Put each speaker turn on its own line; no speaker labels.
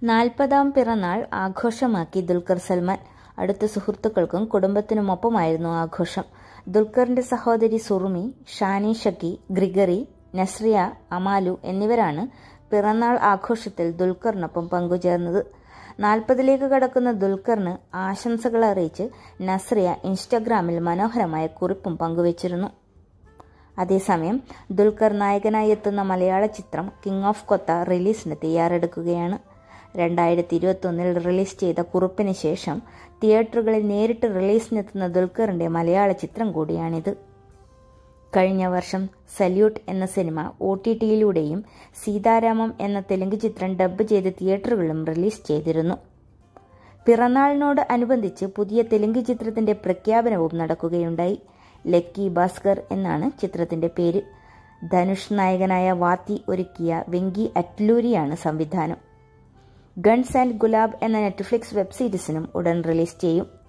നാൽപ്പതാം പിറന്നാൾ ആഘോഷമാക്കി ദുൽഖർ സൽമാൻ അടുത്ത സുഹൃത്തുക്കൾക്കും കുടുംബത്തിനുമൊപ്പമായിരുന്നു ആഘോഷം ദുൽഖറിന്റെ സഹോദരി സുറുമി ഷാനി ഷക്കി ഗ്രിഗറി നസ്രിയ അമാലു എന്നിവരാണ് പിറന്നാൾ ആഘോഷത്തിൽ ദുൽഖറിനൊപ്പം പങ്കുചേർന്നത് നാൽപ്പതിലേക്ക് കടക്കുന്ന ദുൽഖറിന് ആശംസകൾ അറിയിച്ച് നസ്രിയ ഇൻസ്റ്റഗ്രാമിൽ മനോഹരമായ കുറിപ്പും പങ്കുവച്ചിരുന്നു അതേസമയം ദുൽഖർ നായകനായി എത്തുന്ന മലയാള ചിത്രം കിങ് ഓഫ് കൊത്ത റിലീസിന് തയ്യാറെടുക്കുകയാണ് രണ്ടായിരത്തി ഇരുപത്തൊന്നിൽ റിലീസ് ചെയ്ത കുറിപ്പിന് ശേഷം തിയേറ്ററുകളിൽ നേരിട്ട് റിലീസിനെത്തുന്ന ദുൽഖറിന്റെ മലയാള ചിത്രം കൂടിയാണിത് കഴിഞ്ഞ വർഷം സല്യൂട്ട് എന്ന സിനിമ ഒ ടി ടിയിലൂടെയും സീതാരാമം എന്ന തെലുങ്ക് ചിത്രം ഡബ്ബ് ചെയ്ത് തിയേറ്ററുകളിലും റിലീസ് ചെയ്തിരുന്നു പിറന്നാളിനോട് അനുബന്ധിച്ച് പുതിയ തെലുങ്ക് ചിത്രത്തിന്റെ പ്രഖ്യാപനവും നടക്കുകയുണ്ടായി ലക്കി ഭാസ്കർ എന്നാണ് ചിത്രത്തിന്റെ പേര് ധനുഷ് നായകനായ വാത്തി ഒരുക്കിയ വെങ്കി അറ്റ്ലൂരിയാണ് സംവിധാനം ഗൺസ് ആൻഡ് ഗുലാബ് എന്ന നെറ്റ്ഫ്ലിക്സ് വെബ് സീരീസിനും ഉടൻ റിലീസ് ചെയ്യും